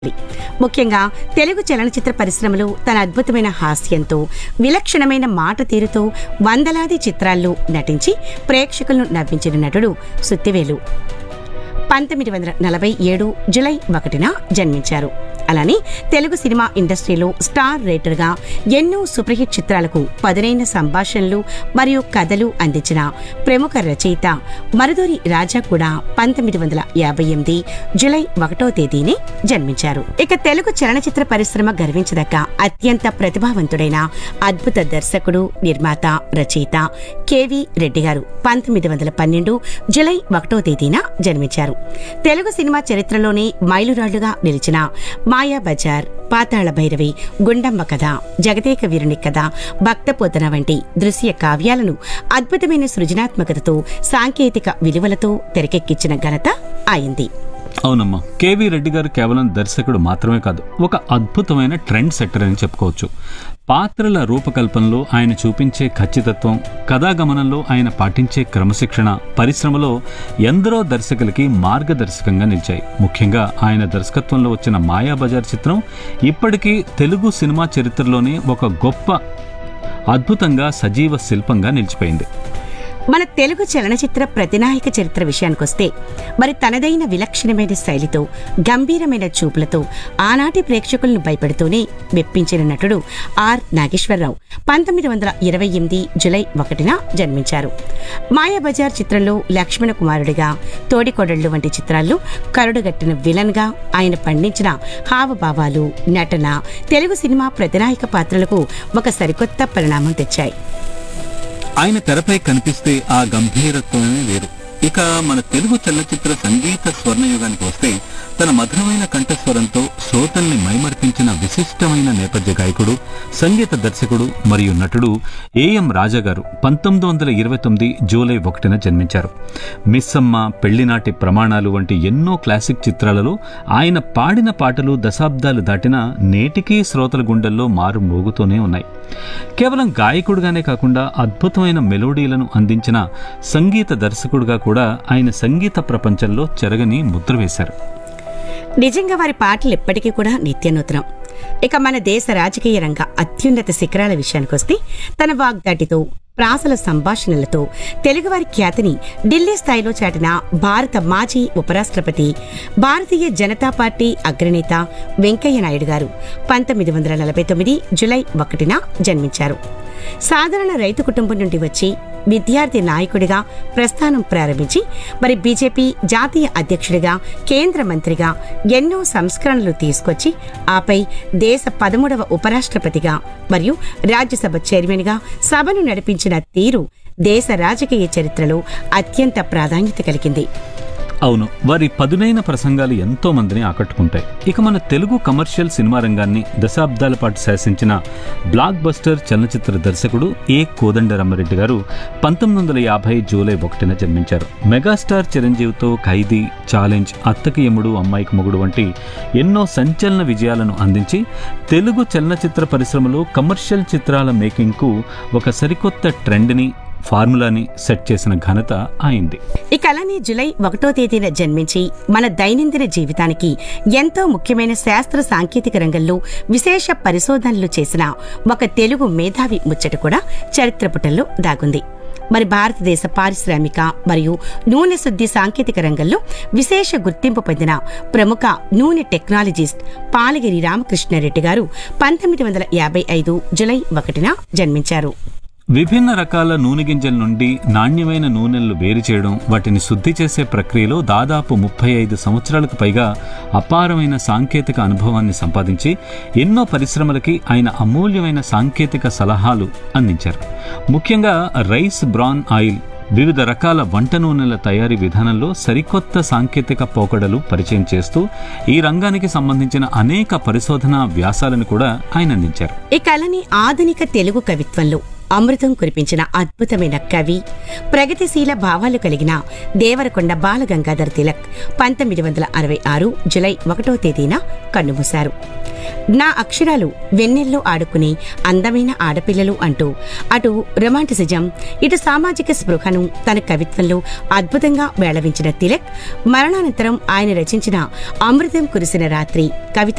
ముఖ్యంగా తెలుగు చలనచిత్ర పరిశ్రమలో తన అద్భుతమైన హాస్యంతో విలక్షణమైన మాట తీరుతో వందలాది చిత్రాల్లో నటించి ప్రేక్షకులను నవ్వించిన నటుడు సుత్తివేలు పంతొమ్మిది వందల నలభై ఏడు జులై ఒకటిన జన్మించారు అలానే తెలుగు సినిమా ఇండస్ట్రీలో స్టార్ రైటర్గా ఎన్నో సూపర్ హిట్ చిత్రాలకు పదునైన సంభాషణలు మరియు కథలు అందించిన ప్రముఖ రచయిత మరుదూరి రాజా కూడా పంతొమ్మిది వందల యాభై ఎనిమిది జులై ఒకటో తేదీని జన్మించారు ఇక తెలుగు చలనచిత్ర పరిశ్రమ గర్వించదగ్గ అత్యంత ప్రతిభావంతుడైన అద్భుత దర్శకుడు నిర్మాత రచయిత కెవి రెడ్డి గారు పంతొమ్మిది వందల పన్నెండు జులై ఒకటో తేదీన జన్మించారు తెలుగు సినిమా చరిత్రలోనే మైలురాళ్లుగా నిలిచిన మాయా బజార్ పాతాళ భైరవి గుండమ్మ కథ జగదేక వీరుని కథ భక్తపోతన వంటి దృశ్య కావ్యాలను అద్భుతమైన సృజనాత్మకతతో సాంకేతిక విలువలతో తెరకెక్కించిన ఘనత ఆయింది అవునమ్మా కేవీ రెడ్డి గారు కేవలం దర్శకుడు మాత్రమే కాదు ఒక అద్భుతమైన ట్రెండ్ సెట్టర్ అని చెప్పుకోవచ్చు పాత్రల రూపకల్పనలో ఆయన చూపించే ఖచ్చితత్వం కథాగమనంలో ఆయన పాటించే క్రమశిక్షణ పరిశ్రమలో ఎందరో దర్శకులకి మార్గదర్శకంగా నిలిచాయి ముఖ్యంగా ఆయన దర్శకత్వంలో వచ్చిన మాయాబజార్ చిత్రం ఇప్పటికీ తెలుగు సినిమా చరిత్రలోనే ఒక గొప్ప అద్భుతంగా సజీవ శిల్పంగా నిలిచిపోయింది మన తెలుగు చలనచిత్ర ప్రతినాయక చరిత్ర విషయానికొస్తే మరి తనదైన విలక్షణమైన శైలితో గంభీరమైన చూపులతో ఆనాటి ప్రేక్షకులను భయపెడుతూనే మెప్పించిన నటుడు ఆర్ నాగేశ్వరరావు పంతొమ్మిది వందల ఇరవై ఎనిమిది జులై ఒకటిన జన్మించారు మాయాబజార్ చిత్రంలో లక్ష్మణ కుమారుడిగా తోడికొడళ్లు వంటి చిత్రాల్లో కరుడుగట్టిన విలన్ గా ఆయన పండించిన హావభావాలు నటన తెలుగు సినిమా ప్రతినాయక పాత్రలకు ఒక సరికొత్త పరిణామం తెచ్చాయి ఆయన తెరపై కనిపిస్తే ఆ గంభీరత్వమే వేరు ఇక మన తెలుగు చలనచిత్ర సంగీత స్వర్ణయుగానికి వస్తే తన మధురమైన కంఠస్వరంతో శ్రోతల్ని మైమర్పించిన విశిష్టమైన నేపథ్య గాయకుడు సంగీత దర్శకుడు మరియు నటుడు ఏఎం రాజా గారు పంతొమ్మిది వందల ఇరవై తొమ్మిది జూలై ఒకటిన జన్మించారు మిస్సమ్మ పెళ్లినాటి ప్రమాణాలు వంటి ఎన్నో క్లాసిక్ చిత్రాలలో ఆయన పాడిన పాటలు దశాబ్దాలు దాటినా నేటికీ శ్రోతల గుండెల్లో మారు మోగుతూనే ఉన్నాయి కేవలం గాయకుడుగానే కాకుండా అద్భుతమైన మెలోడీలను అందించిన సంగీత దర్శకుడుగా కూడా ఆయన సంగీత ప్రపంచంలో చెరగని ముద్ర వేశారు నిజంగా వారి పాటలు ఎప్పటికీ కూడా నిత్యనూతనం ఇక మన దేశ రాజకీయ రంగ అత్యున్నత శిఖరాల విషయానికొస్తే తన వాగ్దాటితో ప్రాసల సంభాషణలతో తెలుగువారి ఖ్యాతిని ఢిల్లీ స్థాయిలో చాటిన భారత మాజీ ఉపరాష్ట్రపతి భారతీయ జనతా పార్టీ అగ్రనేత వెంకయ్య నాయుడు గారు పంతొమ్మిది వందల నలభై తొమ్మిది జులై ఒకటిన జన్మించారు సాధారణ రైతు కుటుంబం నుండి వచ్చి విద్యార్థి నాయకుడిగా ప్రస్థానం ప్రారంభించి మరి బీజేపీ జాతీయ అధ్యక్షుడిగా కేంద్ర మంత్రిగా ఎన్నో సంస్కరణలు తీసుకొచ్చి ఆపై దేశ పదమూడవ ఉపరాష్ట్రపతిగా మరియు రాజ్యసభ చైర్మన్గా సభను నడిపించిన తీరు దేశ రాజకీయ చరిత్రలో అత్యంత ప్రాధాన్యత కలిగింది అవును వారి పదునైన ప్రసంగాలు ఎంతో మందిని ఆకట్టుకుంటాయి ఇక మన తెలుగు కమర్షియల్ సినిమా రంగాన్ని దశాబ్దాల పాటు శాసించిన బ్లాక్ బస్టర్ చలనచిత్ర దర్శకుడు ఏ కోదండరామరెడ్డి గారు పంతొమ్మిది వందల యాభై జూలై ఒకటిన జన్మించారు మెగాస్టార్ చిరంజీవితో ఖైదీ ఛాలెంజ్ అత్తకి యముడు అమ్మాయికి మొగుడు వంటి ఎన్నో సంచలన విజయాలను అందించి తెలుగు చలనచిత్ర పరిశ్రమలో కమర్షియల్ చిత్రాల మేకింగ్కు ఒక సరికొత్త ట్రెండ్ని ఫార్ములాని సెట్ చేసిన ఘనత అయింది ఇక అలానే జులై ఒకటో తేదీన జన్మించి మన దైనందిన జీవితానికి ఎంతో ముఖ్యమైన శాస్త్ర సాంకేతిక రంగంలో విశేష పరిశోధనలు చేసిన ఒక తెలుగు మేధావి ముచ్చట కూడా చరిత్ర పుటల్లో దాగుంది మరి భారతదేశ పారిశ్రామిక మరియు నూనె శుద్ధి సాంకేతిక రంగంలో విశేష గుర్తింపు పొందిన ప్రముఖ నూనె టెక్నాలజిస్ట్ పాలగిరి రామకృష్ణారెడ్డి గారు పంతొమ్మిది వందల యాభై ఐదు జులై ఒకటిన జన్మించారు విభిన్న రకాల నూనె గింజల నుండి నాణ్యమైన నూనెలను వేరు చేయడం వాటిని శుద్ధి చేసే ప్రక్రియలో దాదాపు ముప్పై ఐదు సంవత్సరాలకు పైగా అపారమైన సాంకేతిక అనుభవాన్ని సంపాదించి ఎన్నో పరిశ్రమలకి ఆయన అమూల్యమైన సాంకేతిక సలహాలు అందించారు ముఖ్యంగా రైస్ బ్రాన్ ఆయిల్ వివిధ రకాల వంట నూనెల తయారీ విధానంలో సరికొత్త సాంకేతిక పోకడలు పరిచయం చేస్తూ ఈ రంగానికి సంబంధించిన అనేక పరిశోధనా వ్యాసాలను కూడా ఆయన అందించారు ఈ కళని ఆధునిక తెలుగు కవిత్వంలో అమృతం కురిపించిన అద్భుతమైన కవి ప్రగతిశీల భావాలు కలిగిన దేవరకొండ బాలగంగాధర్ తిలక్ పంతొమ్మిది వందల అరవై ఆరు జులై ఒకటో తేదీన కన్నుమూశారు నా అక్షరాలు వెన్నెల్లో ఆడుకునే అందమైన ఆడపిల్లలు అంటూ అటు రొమాంటిసిజం ఇటు సామాజిక స్పృహను తన కవిత్వంలో అద్భుతంగా మేళవించిన తిలక్ మరణానంతరం ఆయన రచించిన అమృతం కురిసిన రాత్రి కవిత